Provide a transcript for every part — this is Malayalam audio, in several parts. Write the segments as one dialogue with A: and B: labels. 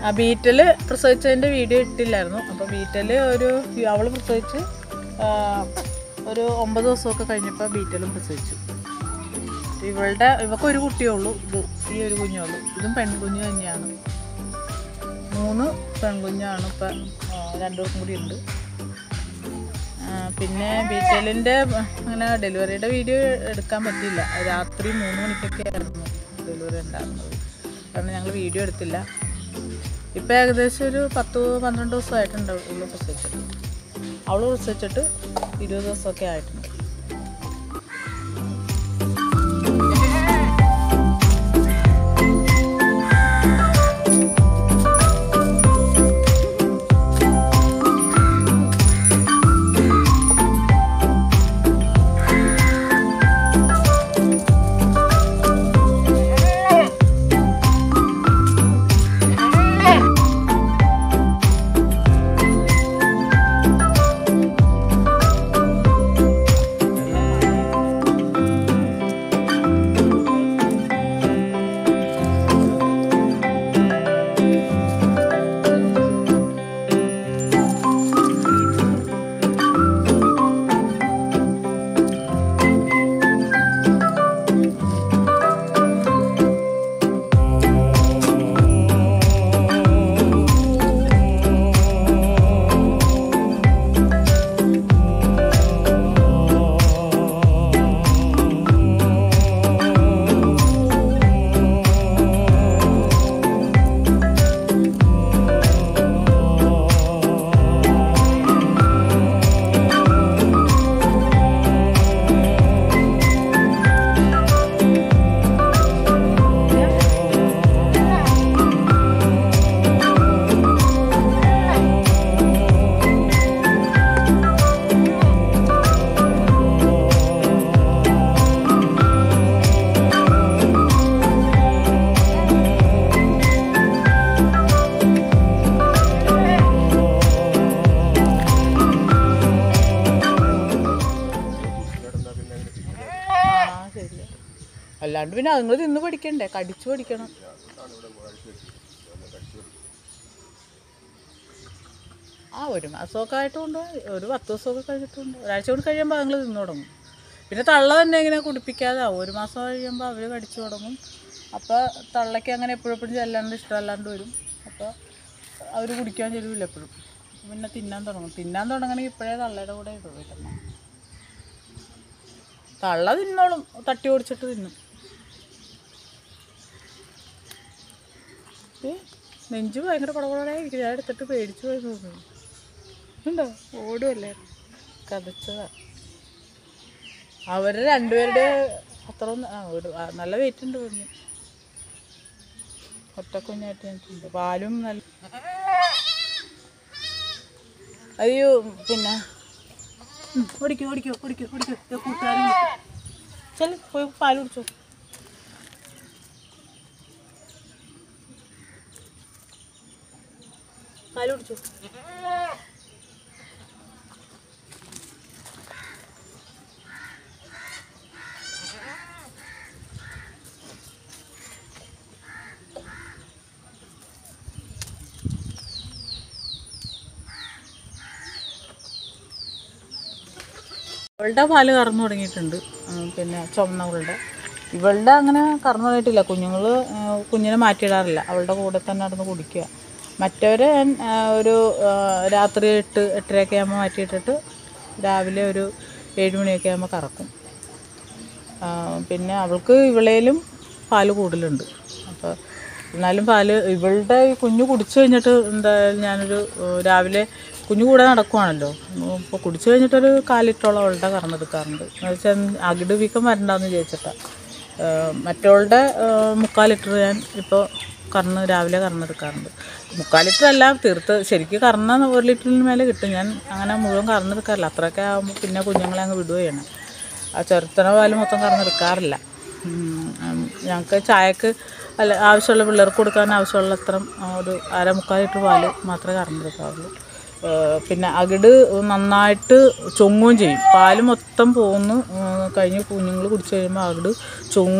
A: ആ ബീറ്റൽ പ്രസവിച്ചതിൻ്റെ വീഡിയോ ഇട്ടില്ലായിരുന്നു അപ്പോൾ ബീറ്റൽ ഒരു അവൾ പ്രസവിച്ച് ആ, ഒരു ഒമ്പത് ദിവസമൊക്കെ കഴിഞ്ഞപ്പോൾ ബീറ്റലും പ്രസവിച്ചു ഇവളുടെ ഇവക്ക് ഒരു കുട്ടിയേ ഉള്ളൂ ഇത് ഈ ഒരു കുഞ്ഞേ ഉള്ളൂ ഇതും പെൺകുഞ്ഞ് തന്നെയാണ് മൂന്ന് പെൺകുഞ്ഞാണ് ഇപ്പം രണ്ടു പേർക്കും കൂടി ഉണ്ട് ആ, പിന്നെ ബീറ്റലിൻ്റെ അങ്ങനെ ഡെലിവറിയുടെ വീഡിയോ എടുക്കാൻ പറ്റിയില്ല രാത്രി മൂന്ന് മണിക്കൊക്കെ ആയിരുന്നു ഡെലിവറി ഉണ്ടായിരുന്നത് കാരണം ഞങ്ങൾ വീഡിയോ എടുത്തില്ല ഇപ്പം ഏകദേശം ഒരു പത്ത് പന്ത്രണ്ട് ദിവസമായിട്ടുണ്ട് ഉള്ളു പ്രസവിച്ചിട്ട് അവൾ പ്രസവിച്ചിട്ട് ഇരുപത് ദിവസമൊക്കെ ആയിട്ടുണ്ട് ആ ശരിയാ അല്ലാണ്ട് പിന്നെ അതുങ്ങൾ തിന്ന് പഠിക്കണ്ടേ കടിച്ചു പഠിക്കണം ആ ഒരു മാസമൊക്കെ ആയിട്ടുണ്ട് ഒരു പത്ത് ദിവസമൊക്കെ കഴിഞ്ഞിട്ടുണ്ട് ഒരാഴ്ച കൊണ്ട് കഴിയുമ്പോൾ അതുങ്ങൾ തിന്നു തുടങ്ങും പിന്നെ തള്ള തന്നെ ഇങ്ങനെ കുടിപ്പിക്കാതെ ആവും ഒരു മാസം കഴിയുമ്പോൾ അവർ കടിച്ചു തുടങ്ങും അപ്പോൾ തള്ളയ്ക്ക് അങ്ങനെ എപ്പോഴും എപ്പോഴും ചെല്ലാണ്ട് ഇഷ്ടമല്ലാണ്ട് വരും അപ്പോൾ അവർ കുടിക്കാൻ ചെല്ലില്ല എപ്പോഴും പിന്നെ തിന്നാൻ തുടങ്ങും തിന്നാൻ തുടങ്ങണമെങ്കിൽ ഇപ്പോഴേ തള്ളയുടെ കൂടെ ഇടും വീട്ടമ്മ തള്ള തിന്നോളും തട്ടി ഓടിച്ചിട്ട് തിന്നും ഏ, നെഞ്ച് ഭയങ്കര പടപടായിരിക്കും ഞാൻ എടുത്തിട്ട് പേടിച്ചു പോയി തോന്നുന്നു ഉണ്ടോ ഓടുമല്ലേ കതച്ചതാ അവര് രണ്ടുപേരുടെ അത്ര ഒന്നും- ആ, ഒരു ആ, നല്ല വെയിറ്റ് ഉണ്ട് കുഞ്ഞ് ഒറ്റ കുഞ്ഞായിട്ട് ഞങ്ങൾക്കുണ്ട് പാലും നല്ല അയ്യോ പിന്നെ ഉം, ഓടിക്കോ ഓടിക്കോ ഓടിക്കോ ഓടിക്കോ ദേ കൂട്ടുകാരൻ ചെല് പോയി പാൽ കുടിച്ചോ പാൽ കുടിച്ചോ ഇവളുടെ പാല് കറന്നു തുടങ്ങിയിട്ടുണ്ട് ഉം, പിന്നെ ചുമന്നവളുടെ ഇവളുടെ അങ്ങനെ കറന്നു തുടങ്ങിയിട്ടില്ല കുഞ്ഞുങ്ങൾ കുഞ്ഞിനെ മാറ്റിയിടാറില്ല അവളുടെ കൂടെ തന്നെ നടന്ന് കുടിക്കുക മറ്റവരെ ഞാൻ ആ, ഒരു ആ, രാത്രി എട്ട് എട്ടരയൊക്കെ ആകുമ്പോൾ മാറ്റിയിട്ടിട്ട് രാവിലെ ഒരു ഏഴ് മണിയൊക്കെ ആകുമ്പോൾ കറക്കും ആ, പിന്നെ അവൾക്ക് ഇവളേലും പാല് കൂടുതലുണ്ട് അപ്പോൾ എന്നാലും പാല് ഇവളുടെ ഈ കുഞ്ഞ് കുടിച്ചു കഴിഞ്ഞിട്ട് എന്തായാലും ഞാനൊരു ഏഹ്, രാവിലെ കുഞ്ഞു കൂടെ നടക്കുവാണല്ലോ ഇപ്പോൾ കുടിച്ചു കഴിഞ്ഞിട്ടൊരു കാലിട്ടോളം അവളുടെ കറന്നെടുക്കാറുണ്ട് എന്ന് വെച്ചാൽ അകിട് വീക്കം വരണ്ടെന്ന് വിചാരിച്ചിട്ടാണ് മറ്റവളുടെ ഏഹ്, മുക്കാൽ ലിറ്റർ ഞാൻ ഇപ്പോൾ കറന്ന് രാവിലെ കറന്നെടുക്കാറുണ്ട് മുക്കാൽ ലിറ്റർ അല്ല തീർത്ത് ശരിക്കും കറന്ന ഒരു ലിറ്ററിന് മേലെ കിട്ടും ഞാൻ അങ്ങനെ മുഴുവൻ കറന്നെടുക്കാറില്ല അത്രയൊക്കെ ആകുമ്പോൾ പിന്നെ കുഞ്ഞുങ്ങളെ അങ്ങ് വിടുകയാണ് ചെയ്യണം ആ ചെറുത്തന പാല് മൊത്തം കറന്നെടുക്കാറില്ല ഞങ്ങൾക്ക് ചായക്ക് അല്ല ആവശ്യമുള്ള പിള്ളേർക്ക് കൊടുക്കാൻ ആവശ്യമുള്ള അത്ര ഒരു അര മുക്കാൽ ലിറ്റർ പാല് മാത്രമേ കറന്നെടുക്കാറുള്ളൂ ഏഹ് പിന്നെ അകിട് നന്നായിട്ട് ചൊങ്ങുകയും ചെയ്യും പാല് മൊത്തം പോന്ന് കഴിഞ്ഞ് കുഞ്ഞുങ്ങൾ കുടിച്ച് കഴിയുമ്പോൾ അകിട് ചൊങ്ങും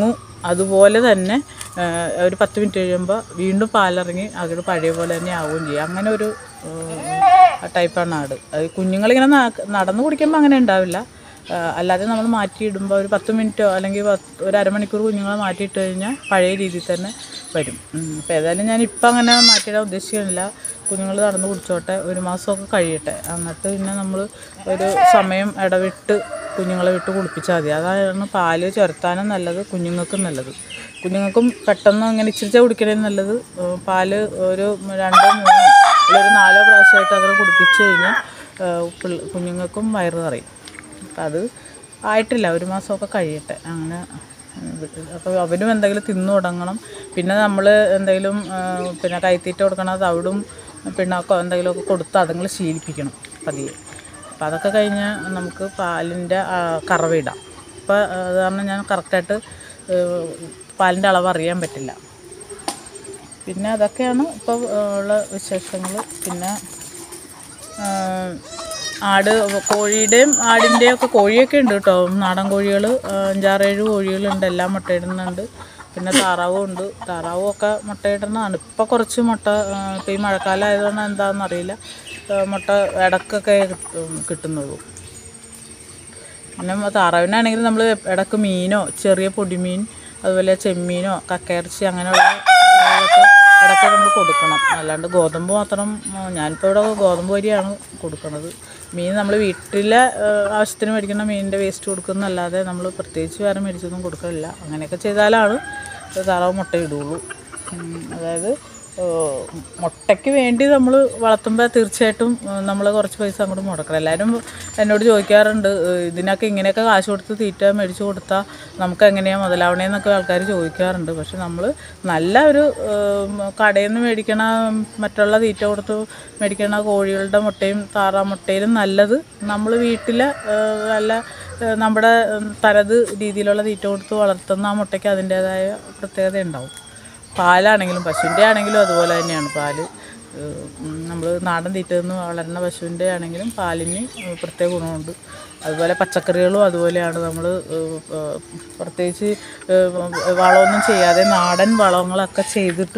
A: അതുപോലെ തന്നെ ആ, ഒരു പത്ത് മിനിറ്റ് കഴിയുമ്പോൾ വീണ്ടും പാലിറങ്ങി അത് പഴയ പോലെ തന്നെ ആവുകയും ചെയ്യും അങ്ങനെ ഒരു ആ, ടൈപ്പാണ് ആട് അത് കുഞ്ഞുങ്ങളിങ്ങനെ ന- നടന്ന് കുടിക്കുമ്പോൾ അങ്ങനെ ഉണ്ടാവില്ല ആ, അല്ലാതെ നമ്മൾ മാറ്റിയിടുമ്പോൾ ഒരു പത്ത് മിനിറ്റോ അല്ലെങ്കിൽ പത്ത് ഒരു അരമണിക്കൂർ കുഞ്ഞുങ്ങളെ മാറ്റിയിട്ട് കഴിഞ്ഞാൽ പഴയ രീതിയിൽ തന്നെ വരും അപ്പോൾ ഏതായാലും ഞാൻ ഇപ്പം അങ്ങനെ മാറ്റിയിടാൻ ഉദ്ദേശിക്കുന്നില്ല കുഞ്ഞുങ്ങൾ നടന്ന് കുടിച്ചോട്ടെ ഒരു മാസമൊക്കെ കഴിയട്ടെ എന്നിട്ട് പിന്നെ നമ്മൾ ഒരു സമയം ഇടവിട്ട് കുഞ്ഞുങ്ങളെ വിട്ട് കുളിപ്പിച്ചാൽ മതി അതാണ് പാല് ചുരത്താനും നല്ലത് കുഞ്ഞുങ്ങൾക്കും നല്ലത് കുഞ്ഞുങ്ങൾക്കും പെട്ടെന്ന് ഇങ്ങനെ ഇച്ചിരിച്ച കുടിക്കണേ നല്ലത് ഏഹ് പാല് ഒരു രണ്ടോ മൂന്നോ അല്ലെങ്കിൽ ഒരു നാലോ പ്രാവശ്യമായിട്ട് അങ്ങനെ കുടിപ്പിച്ച് കഴിഞ്ഞാൽ ഏഹ് പിള്ള- കുഞ്ഞുങ്ങൾക്കും വയറ് നിറയും അപ്പം അത് ആയിട്ടില്ല ഒരു മാസമൊക്കെ കഴിയട്ടെ അങ്ങനെ അപ്പോൾ അവനും എന്തെങ്കിലും തിന്നു തുടങ്ങണം പിന്നെ നമ്മൾ എന്തെങ്കിലും ആ, പിന്നെ കൈത്തീറ്റ കൊടുക്കണം അത് അവിടും പിണ്ണാക്കോ എന്തെങ്കിലുമൊക്കെ കൊടുത്ത് അതുങ്ങൾ ശീലിപ്പിക്കണം പതിയെ അപ്പോൾ അതൊക്കെ കഴിഞ്ഞ് നമുക്ക് പാലിൻ്റെ ആ, കറവിടാം അപ്പോൾ അത് കാരണം ഞാൻ കറക്റ്റായിട്ട് പാലിൻ്റെ അളവ് അറിയാൻ പറ്റില്ല പിന്നെ അതൊക്കെയാണ് ഇപ്പോൾ ഉള്ള വിശേഷങ്ങൾ പിന്നെ ആ, ആട് കോഴിയുടെയും ആടിൻ്റെയും ഒക്കെ കോഴിയൊക്കെ ഉണ്ട് കേട്ടോ നാടൻ കോഴികൾ അഞ്ചാറേഴ് കോഴികളുണ്ട് എല്ലാം മുട്ടയിടുന്നുണ്ട് പിന്നെ താറാവും ഉണ്ട് താറാവും ഒക്കെ മുട്ടയിടുന്നതാണ് ഇപ്പോൾ കുറച്ച് മുട്ട ആ, ഇപ്പോൾ ഈ മഴക്കാലം ആയതുകൊണ്ട് എന്താണെന്ന് അറിയില്ല ആ, മുട്ട ഇടക്കൊക്കെ കിട്ടും- കിട്ടുന്നുള്ളൂ പിന്നെ താറാവിനാണെങ്കിൽ നമ്മൾ ഇടക്ക് മീനോ ചെറിയ പൊടിമീൻ അതുപോലെ ചെമ്മീനോ കക്കയിറച്ചി അങ്ങനെയുള്ള ഇതൊക്കെ ഇടയ്ക്ക് നമ്മൾ കൊടുക്കണം അല്ലാണ്ട് ഗോതമ്പ് മാത്രം ആ, ഞാനിപ്പോൾ ഇവിടെ ഗോതമ്പ് പൊരിയാണ് കൊടുക്കുന്നത് മീൻ നമ്മൾ വീട്ടിലെ ആ, ആവശ്യത്തിന് മേടിക്കുന്ന മീനിൻ്റെ വേസ്റ്റ് കൊടുക്കുന്നല്ലാതെ നമ്മൾ പ്രത്യേകിച്ച് വേറെ മേടിച്ചൊന്നും കൊടുക്കില്ല അങ്ങനെയൊക്കെ ചെയ്താലാണ് താറാവ് മുട്ട ഇടുള്ളൂ ഉം, അതായത് ഏഹ് മുട്ടയ്ക്ക് വേണ്ടി നമ്മൾ വളർത്തുമ്പോൾ തീർച്ചയായിട്ടും നമ്മൾ കുറച്ച് പൈസ അങ്ങോട്ട് മുടക്കണം എല്ലാവരും എന്നോട് ചോദിക്കാറുണ്ട് ഏഹ് ഇതിനൊക്കെ ഇങ്ങനെയൊക്കെ കാശ് കൊടുത്ത് തീറ്റ മേടിച്ച് കൊടുത്താൽ നമുക്ക് എങ്ങനെയാണ് മുതലാവണേന്നൊക്കെ ആൾക്കാർ ചോദിക്കാറുണ്ട് പക്ഷെ നമ്മൾ നല്ല ഒരു ഏഹ് കടയിൽ നിന്ന് മേടിക്കണ മറ്റുള്ള തീറ്റ കൊടുത്ത് മേടിക്കണ കോഴികളുടെ മുട്ടയും താറാ മുട്ടയിലും നല്ലത് നമ്മൾ വീട്ടിൽ നല്ല ഏഹ് നമ്മുടെ ഉം, തനത് രീതിയിലുള്ള തീറ്റ കൊടുത്ത് വളർത്തുന്ന ആ മുട്ടയ്ക്ക് അതിൻ്റേതായ പ്രത്യേകത ഉണ്ടാവും പാലാണെങ്കിലും പശുവിൻ്റെ ആണെങ്കിലും അതുപോലെ തന്നെയാണ് പാല് നമ്മൾ നാടൻ തീറ്റ നിന്ന് വളരുന്ന പശുവിൻ്റെ ആണെങ്കിലും പാലിന് പ്രത്യേക ഗുണമുണ്ട് അതുപോലെ പച്ചക്കറികളും അതുപോലെയാണ് നമ്മൾ പ്രത്യേകിച്ച് ഏഹ്, വളമൊന്നും ചെയ്യാതെ നാടൻ വളങ്ങളൊക്കെ ചെയ്തിട്ട്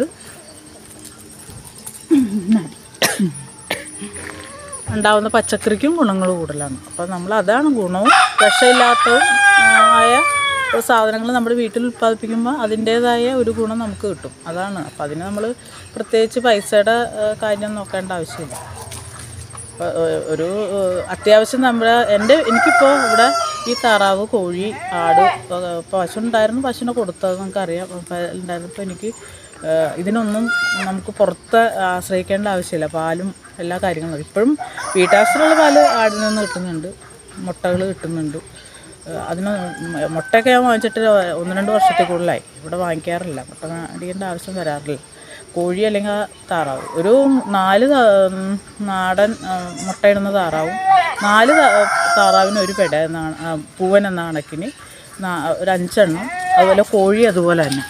A: ഉണ്ടാവുന്ന പച്ചക്കറിക്കും ഗുണങ്ങൾ കൂടുതലാണ് അപ്പോൾ നമ്മൾ അതാണ് ഗുണവും വിഷമില്ലാത്തതും ആ, ആയ സാധനങ്ങൾ നമ്മുടെ വീട്ടിൽ ഉൽപ്പാദിപ്പിക്കുമ്പോൾ അതിൻ്റേതായ ഒരു ഗുണം നമുക്ക് കിട്ടും അതാണ് അപ്പോൾ അതിന് നമ്മൾ പ്രത്യേകിച്ച് പൈസയുടെ ആ, കാര്യം നോക്കേണ്ട ആവശ്യമില്ല അപ്പോൾ ഒരു ഏഹ്, അത്യാവശ്യം നമ്മുടെ എൻ്റെ എനിക്കിപ്പോൾ ഇവിടെ ഈ താറാവ് കോഴി ആട് ഏഹ്, പശു ഉണ്ടായിരുന്നു പശുവിനെ കൊടുത്തത് നമുക്കറിയാം അപ്പോൾ ഉണ്ടായിരുന്നപ്പോൾ എനിക്ക് ഏഹ്, ഇതിനൊന്നും നമുക്ക് പുറത്ത് ആശ്രയിക്കേണ്ട ആവശ്യമില്ല പാലും എല്ലാ കാര്യങ്ങളും ഇപ്പോഴും വീട്ടാവശ്യത്തിലുള്ള പാല് ആടിൽ നിന്ന് കിട്ടുന്നുണ്ട് മുട്ടകൾ കിട്ടുന്നുണ്ട് ഏഹ്, അതിന് മ- മുട്ടയൊക്കെ ഞാൻ വാങ്ങിച്ചിട്ട് ഒന്ന് രണ്ട് വർഷത്തിൽ കൂടുതലായി ഇവിടെ വാങ്ങിക്കാറില്ല മുട്ട അടിക്കേണ്ട ആവശ്യം വരാറില്ല കോഴി അല്ലെങ്കിൽ ആ താറാവ് ഒരു നാല് താ- ഉം, നാടൻ ആ, മുട്ടയിടുന്ന താറാവും നാല് താ- താറാവിന് ഒരു പെട എന്നാണ് ആ, പൂവൻ എന്ന കണക്കിന് നാ- ഒരു അഞ്ചെണ്ണം അതുപോലെ കോഴി അതുപോലെ തന്നെ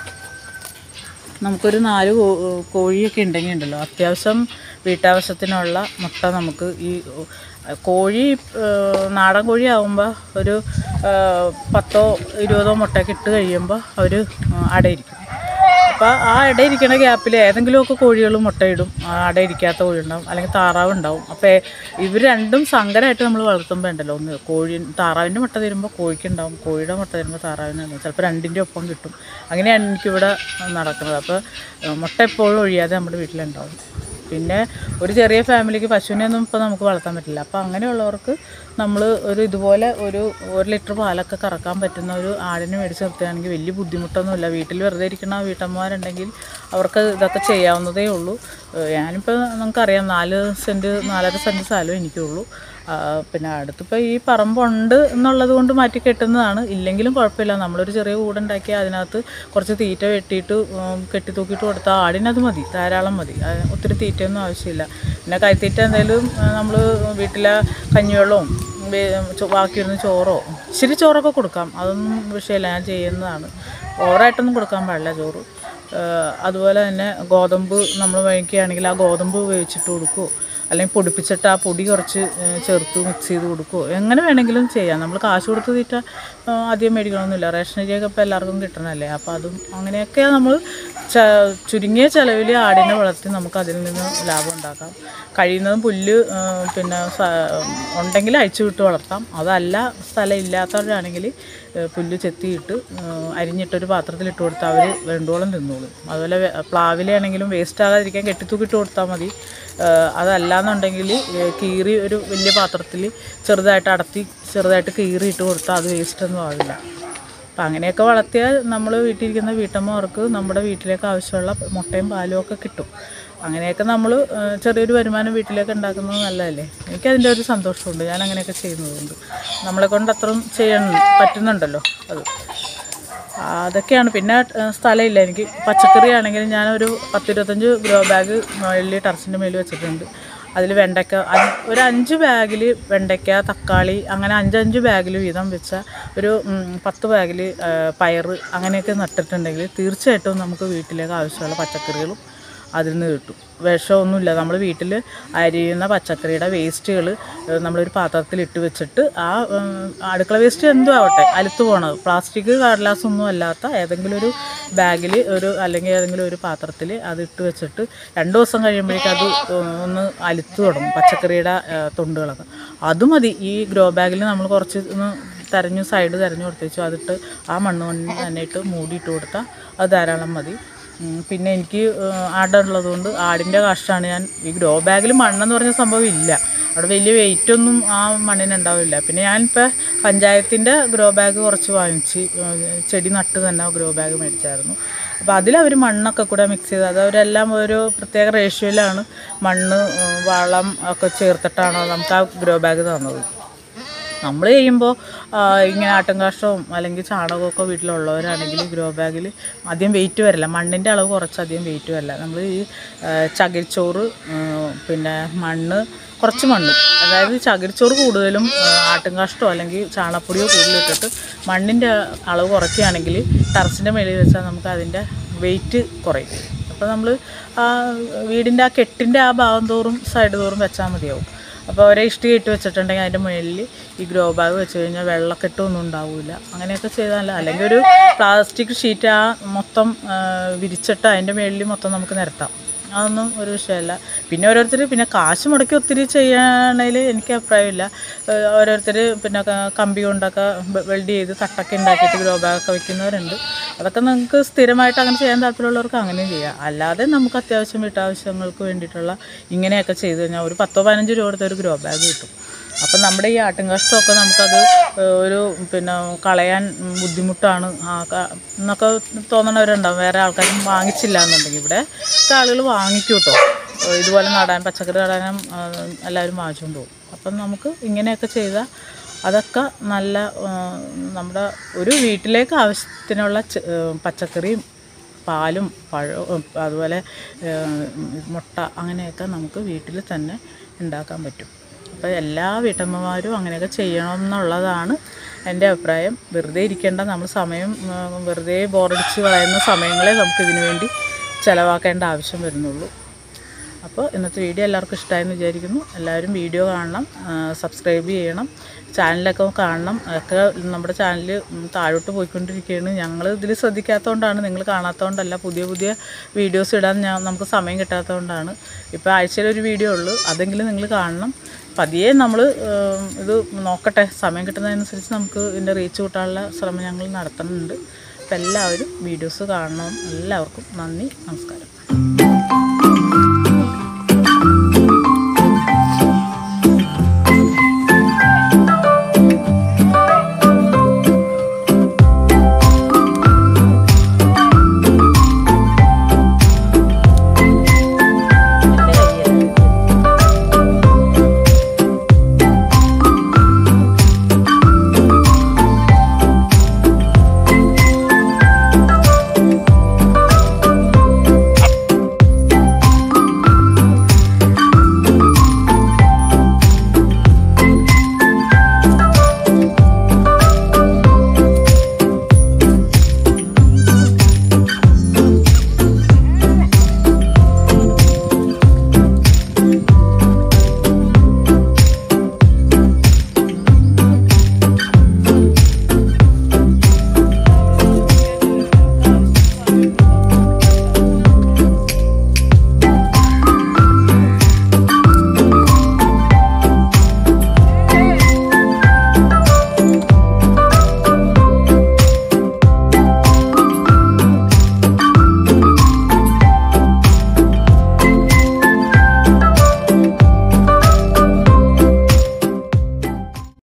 A: നമുക്കൊരു നാല് കോ- കോഴിയൊക്കെ ഉണ്ടെങ്കിൽ ഉണ്ടല്ലോ അത്യാവശ്യം വീട്ടാവശ്യത്തിനുള്ള മുട്ട നമുക്ക് ഈ ഏഹ്, കോഴി ഏഹ്, നാടൻ കോഴി ആകുമ്പോൾ ഒരു ഏഹ്, പത്തോ ഇരുപതോ മുട്ടയൊക്കെ ഇട്ട് കഴിയുമ്പോൾ അവർ അടയിരിക്കും അപ്പോൾ ആ ഇടയിരിക്കുന്ന ഗ്യാപ്പിൽ ഏതെങ്കിലുമൊക്കെ കോഴികൾ മുട്ടയിടും ആ അടയിരിക്കാത്ത കോഴി ഉണ്ടാവും അല്ലെങ്കിൽ താറാവ് ഉണ്ടാവും അപ്പോൾ ഇവർ രണ്ടും സങ്കരമായിട്ട് നമ്മൾ വളർത്തുമ്പോൾ ഉണ്ടല്ലോ ഒന്ന് കോഴി താറാവിൻ്റെ മുട്ട തരുമ്പോൾ കോഴിക്കുണ്ടാവും കോഴിയുടെ മുട്ട തരുമ്പോൾ താറാവിന് ഉണ്ടാവും ചിലപ്പോൾ രണ്ടിൻ്റെ ഒപ്പം കിട്ടും അങ്ങനെയാണ് എനിക്കിവിടെ നടക്കുന്നത് അപ്പോൾ ഏഹ്, മുട്ട എപ്പോഴും ഒഴിയാതെ നമ്മുടെ വീട്ടിലുണ്ടാവും പിന്നെ ഒരു ചെറിയ ഫാമിലിക്ക് പശുവിനെ ഒന്നും ഇപ്പോൾ നമുക്ക് വളർത്താൻ പറ്റില്ല അപ്പോൾ അങ്ങനെയുള്ളവർക്ക് നമ്മൾ ഒരു ഇതുപോലെ ഒരു ഒരു ലിറ്റർ പാലൊക്കെ കറക്കാൻ പറ്റുന്ന ഒരു ആടിനെ മേടിച്ച് നിർത്തുകയാണെങ്കിൽ വലിയ ബുദ്ധിമുട്ടൊന്നുമില്ല വീട്ടിൽ വെറുതെ ഇരിക്കുന്ന വീട്ടമ്മമാരുണ്ടെങ്കിൽ അവർക്ക് ഇതൊക്കെ ചെയ്യാവുന്നതേ ഉള്ളൂ ഏഹ് ഞാനിപ്പോൾ നമുക്കറിയാം നാല് സെൻറ്റ് നാലര സെൻറ്റ് സ്ഥലം എനിക്കുള്ളൂ ആ, പിന്നെ അടുത്തിപ്പോൾ ഈ പറമ്പുണ്ട് എന്നുള്ളത് കൊണ്ട് മാറ്റി കെട്ടുന്നതാണ് ഇല്ലെങ്കിലും കുഴപ്പമില്ല നമ്മളൊരു ചെറിയ കൂടുണ്ടാക്കി അതിനകത്ത് കുറച്ച് തീറ്റ വെട്ടിയിട്ട് ഉം, കെട്ടി തൂക്കിയിട്ട് കൊടുത്താൽ ആടിനത് മതി ധാരാളം മതി ആ, ഒത്തിരി തീറ്റയൊന്നും ആവശ്യമില്ല പിന്നെ കൈത്തീറ്റ എന്തെങ്കിലും നമ്മൾ വീട്ടിലെ കഞ്ഞിവെള്ളവും വേ- ചോ- ബാക്കി വരുന്ന ചോറോ ഇച്ചിരി ചോറൊക്കെ കൊടുക്കാം അതൊന്നും വിഷയമില്ല ഞാൻ ചെയ്യുന്നതാണ് ഓവറായിട്ടൊന്നും കൊടുക്കാൻ പാടില്ല ചോറ് ഏഹ് അതുപോലെ തന്നെ ഗോതമ്പ് നമ്മൾ വഴിക്കുകയാണെങ്കിൽ ആ ഗോതമ്പ് വേവിച്ചിട്ട് കൊടുക്കുമോ അല്ലെങ്കിൽ പൊടിപ്പിച്ചിട്ട് ആ പൊടി കുറച്ച് ഏഹ്, ചേർത്ത് മിക്സ് ചെയ്ത് കൊടുക്കുകയോ എങ്ങനെ വേണമെങ്കിലും ചെയ്യാം നമ്മൾ കാശ് കൊടുത്ത് തീറ്റ ആ, അധികം മേടിക്കണമെന്നില്ല റേഷൻ അരിയൊക്കെ ഇപ്പോൾ എല്ലാവർക്കും കിട്ടണമല്ലേ അപ്പോൾ അതും അങ്ങനെയൊക്കെ നമ്മൾ ച ചുരുങ്ങിയ ചിലവിൽ ആടിനെ വളർത്തി നമുക്ക് അതിൽ നിന്ന് ലാഭം ഉണ്ടാക്കാം കഴിയുന്നതും പുല്ല് ആ, പിന്നെ സ- ഉണ്ടെങ്കിൽ അഴിച്ചു വിട്ട് വളർത്താം അതല്ല സ്ഥലം ഇല്ലാത്തവരാണെങ്കിൽ ഏഹ്, പുല്ല് ചെത്തിയിട്ട് ഏഹ്, അരിഞ്ഞിട്ടൊരു പാത്രത്തിലിട്ട് കൊടുത്താൽ അവർ വേണ്ടോളം തിന്നോളും അതുപോലെ വെ- പ്ലാവിലാണെങ്കിലും വേസ്റ്റ് ആകാതിരിക്കാൻ കെട്ടിത്തൂക്കിയിട്ട് കൊടുത്താൽ മതി ഏഹ്, അതല്ലാന്നുണ്ടെങ്കിൽ ഏഹ്, കീറി ഒരു വലിയ പാത്രത്തിൽ ചെറുതായിട്ട് അടത്തി ചെറുതായിട്ട് കീറി ഇട്ട് കൊടുത്താൽ അത് വേസ്റ്റ് ഒന്നും ആവില്ല അപ്പം അങ്ങനെയൊക്കെ വളർത്തിയാൽ നമ്മൾ വീട്ടിലിരിക്കുന്ന വീട്ടമ്മമാർക്ക് നമ്മുടെ വീട്ടിലേക്ക് ആവശ്യമുള്ള മുട്ടയും പാലും ഒക്കെ കിട്ടും അങ്ങനെയൊക്കെ നമ്മൾ ചെറിയൊരു വരുമാനം വീട്ടിലേക്ക് ഉണ്ടാക്കുന്നത് നല്ലതല്ലേ എനിക്കതിൻ്റെ ഒരു സന്തോഷമുണ്ട് ഞാൻ അങ്ങനെയൊക്കെ ചെയ്യുന്നതുകൊണ്ട് നമ്മളെ കൊണ്ട് അത്രയും ചെയ്യാൻ പറ്റുന്നുണ്ടല്ലോ അത് അതൊക്കെയാണ് പിന്നെ ഏഹ്, സ്ഥലമില്ല എനിക്ക് പച്ചക്കറി ആണെങ്കിലും ഞാനൊരു പത്തിരുപത്തഞ്ച് ഗ്രോ ബാഗ് മുകളിൽ ടെറസിൻ്റെ മേളിൽ വെച്ചിട്ടുണ്ട് അതിൽ വെണ്ടയ്ക്ക അഞ്ച്- ഒരു അഞ്ച് ബാഗിൽ വെണ്ടയ്ക്ക തക്കാളി അങ്ങനെ അഞ്ചഞ്ച് ബാഗിൽ വീതം വെച്ച ഒരു ഉം, പത്ത് ബാഗിൽ പയറ് അങ്ങനെയൊക്കെ നട്ടിട്ടുണ്ടെങ്കിൽ തീർച്ചയായിട്ടും നമുക്ക് വീട്ടിലേക്ക് ആവശ്യമുള്ള പച്ചക്കറികളും അതിൽ നിന്ന് കിട്ടും വിഷമൊന്നുമില്ല നമ്മൾ വീട്ടിൽ അരിയുന്ന പച്ചക്കറിയുടെ വേസ്റ്റുകൾ നമ്മളൊരു പാത്രത്തിൽ ഇട്ട് വെച്ചിട്ട് ആ ഉം, അടുക്കള വേസ്റ്റ് എന്തും ആവട്ടെ അലുത്ത് പോണത് പ്ലാസ്റ്റിക് കടലാസ് ഒന്നും അല്ലാത്ത ഏതെങ്കിലും ഒരു ബാഗിൽ ഒരു അല്ലെങ്കിൽ ഏതെങ്കിലും ഒരു പാത്രത്തിൽ അത് ഇട്ട് വെച്ചിട്ട് രണ്ട് ദിവസം കഴിയുമ്പോഴേക്കും അത് ഒന്ന് അലുത്ത് തുടങ്ങും പച്ചക്കറിയുടെ ആ, തൊണ്ടുകളൊക്കെ അത് മതി ഈ ഗ്രോ ബാഗിൽ നമ്മൾ കുറച്ച് ഒന്ന് തെരഞ്ഞു സൈഡ് തെരഞ്ഞു കൊടുത്തേച്ചു അതിട്ട് ആ മണ്ണ് കൊണ്ട് തന്നെ ഇട്ട് മൂടിയിട്ട് കൊടുത്താൽ അത് ധാരാളം മതി ഉം, പിന്നെ എനിക്ക് ആടുള്ളത് കൊണ്ട് ആടിൻ്റെ കാഷ്ടമാണ് ഞാൻ ഈ ഗ്രോ ബാഗിൽ മണ്ണെന്ന് പറഞ്ഞ സംഭവം ഇല്ല അവിടെ വലിയ വെയിറ്റ് ഒന്നും ആ മണ്ണിന് ഉണ്ടാവില്ല പിന്നെ ഞാനിപ്പോൾ പഞ്ചായത്തിൻ്റെ ഗ്രോ ബാഗ് കുറച്ച് വാങ്ങിച്ച് ഉം, ചെടി നട്ട് തന്നെ ഗ്രോ ബാഗ് മേടിച്ചായിരുന്നു അപ്പോൾ അതിലവർ മണ്ണൊക്കെ കൂടെ മിക്സ് ചെയ്ത് അത് അവരെല്ലാം ഒരു പ്രത്യേക റേഷ്യോയിലാണ് മണ്ണ് ഉം, വളം ഒക്കെ ചേർത്തിട്ടാണ് നമുക്ക് ആ ഗ്രോ ബാഗ് തന്നത് നമ്മൾ ചെയ്യുമ്പോൾ ഇങ്ങനെ ആട്ടുംകാഷ്ടവും അല്ലെങ്കിൽ ചാണകമൊക്കെ വീട്ടിലുള്ളവരാണെങ്കിൽ ഗ്രോ ബാഗിൽ അധികം വെയിറ്റ് വരില്ല മണ്ണിൻ്റെ അളവ് കുറച്ച് അധികം വെയിറ്റ് വരില്ല നമ്മൾ ഈ ആ, ചകിരിച്ചോറ് ആ, പിന്നെ മണ്ണ് കുറച്ച് മണ്ണ് അതായത് ചകിരിച്ചോറ് കൂടുതലും ആ, ആട്ടുംകാഷ്ടമോ അല്ലെങ്കിൽ ചാണകപ്പൊടിയോ കൂടുതലിട്ടിട്ട് മണ്ണിൻ്റെ അളവ് കുറയ്ക്കുകയാണെങ്കിൽ ടെറസിൻ്റെ മേളിൽ വെച്ചാൽ നമുക്ക് അതിൻ്റെ വെയിറ്റ് കുറയും അപ്പോൾ നമ്മൾ ആ വീടിൻ്റെ ആ കെട്ടിൻ്റെ ആ ഭാഗം തോറും സൈഡ് തോറും വെച്ചാൽ മതിയാവും അപ്പോൾ ഒരേ ഇഷ്ടിക ഇട്ട് വെച്ചിട്ടുണ്ടെങ്കിൽ അതിൻ്റെ മുകളിൽ ഈ ഗ്രോ ബാഗ് വെച്ച് കഴിഞ്ഞാൽ വെള്ളക്കെട്ടൊന്നും ഉണ്ടാവില്ല അങ്ങനെയൊക്കെ ചെയ്താൽ അല്ലെങ്കിൽ ഒരു പ്ലാസ്റ്റിക് ഷീറ്റ് ആ മൊത്തം ആ, വിരിച്ചിട്ട് അതിൻ്റെ മുകളിൽ മൊത്തം നമുക്ക് നിരത്താം അതൊന്നും ഒരു വിഷയമല്ല പിന്നെ ഓരോരുത്തർ പിന്നെ കാശ് മുടക്കി ഒത്തിരി ചെയ്യണതിൽ എനിക്ക് അഭിപ്രായമില്ല ഓരോരുത്തർ പിന്നെ ക- കമ്പി കൊണ്ടൊക്കെ വെൽഡ് ചെയ്ത് തട്ടൊക്കെ ഉണ്ടാക്കിയിട്ട് ഗ്രോ ബാഗൊക്കെ വെക്കുന്നവരുണ്ട് അതൊക്കെ നിങ്ങൾക്ക് സ്ഥിരമായിട്ട് അങ്ങനെ ചെയ്യാൻ താല്പര്യമുള്ളവർക്ക് അങ്ങനെയും ചെയ്യാം അല്ലാതെ നമുക്ക് അത്യാവശ്യം വീട്ടാവശ്യങ്ങൾക്ക് വേണ്ടിയിട്ടുള്ള ഇങ്ങനെയൊക്കെ ചെയ്ത് കഴിഞ്ഞാൽ ഒരു പത്തോ പതിനഞ്ച് രൂപ കൊടുത്ത ഒരു ഗ്രോ ബാഗ് കിട്ടും അപ്പം നമ്മുടെ ഈ ആട്ടും കഷ്ടമൊക്കെ നമുക്കത് ഏഹ്, ഒരു പിന്നെ കളയാൻ ബുദ്ധിമുട്ടാണ് ആ ക- എന്നൊക്കെ തോന്നണവരുണ്ടാവും വേറെ ആൾക്കാരും വാങ്ങിച്ചില്ല എന്നുണ്ടെങ്കിൽ ഇവിടെ ഒക്കെ ആളുകൾ വാങ്ങിക്കും കേട്ടോ ഏഹ്, ഇതുപോലെ നടാൻ പച്ചക്കറി നടാനും ആ, എല്ലാവരും വാങ്ങിച്ചുകൊണ്ട് പോകും അപ്പം നമുക്ക് ഇങ്ങനെയൊക്കെ ചെയ്താൽ അതൊക്കെ നല്ല ആ, നമ്മുടെ ഒരു വീട്ടിലേക്ക് ആവശ്യത്തിനുള്ള ചെ- ഏഹ്, പച്ചക്കറിയും പാലും പഴവും അതുപോലെ ഏഹ്, മുട്ട അങ്ങനെയൊക്കെ നമുക്ക് വീട്ടിൽ തന്നെ ഉണ്ടാക്കാൻ പറ്റും അപ്പോൾ എല്ലാ വീട്ടമ്മമാരും അങ്ങനെയൊക്കെ ചെയ്യണം എന്നുള്ളതാണ് എൻ്റെ അഭിപ്രായം വെറുതെ ഇരിക്കേണ്ട നമ്മൾ സമയം ഉം, വെറുതെ ബോറടിച്ച് കളയുന്ന സമയങ്ങളെ നമുക്ക് ഇതിനു വേണ്ടി ചിലവാക്കേണ്ട ആവശ്യം വരുന്നുള്ളൂ അപ്പോൾ ഇന്നത്തെ വീഡിയോ എല്ലാവർക്കും ഇഷ്ടമായെന്ന് വിചാരിക്കുന്നു എല്ലാവരും വീഡിയോ കാണണം സബ്സ്ക്രൈബ് ചെയ്യണം ചാനലൊക്കെ കാണണം അതൊക്കെ നമ്മുടെ ചാനൽ താഴോട്ട് പോയിക്കൊണ്ടിരിക്കുകയാണ് ഞങ്ങൾ ഇതിൽ ശ്രദ്ധിക്കാത്തതുകൊണ്ടാണ് നിങ്ങൾ കാണാത്തതുകൊണ്ടല്ല പുതിയ പുതിയ വീഡിയോസ് ഇടാൻ ഞാൻ നമുക്ക് സമയം കിട്ടാത്തതുകൊണ്ടാണ് ഇപ്പോൾ ആഴ്ചയിൽ ഒരു വീഡിയോ ഉള്ളൂ അതെങ്കിലും നിങ്ങൾ കാണണം പതിയെ നമ്മൾ ഇത് നോക്കട്ടെ സമയം കിട്ടുന്നതനുസരിച്ച് നമുക്ക് ഇതിൻ്റെ റീച്ച് കൂട്ടാനുള്ള ശ്രമം ഞങ്ങൾ നടത്തുന്നുണ്ട് അപ്പോൾ എല്ലാവരും വീഡിയോസ് കാണണം എല്ലാവർക്കും നന്ദി നമസ്കാരം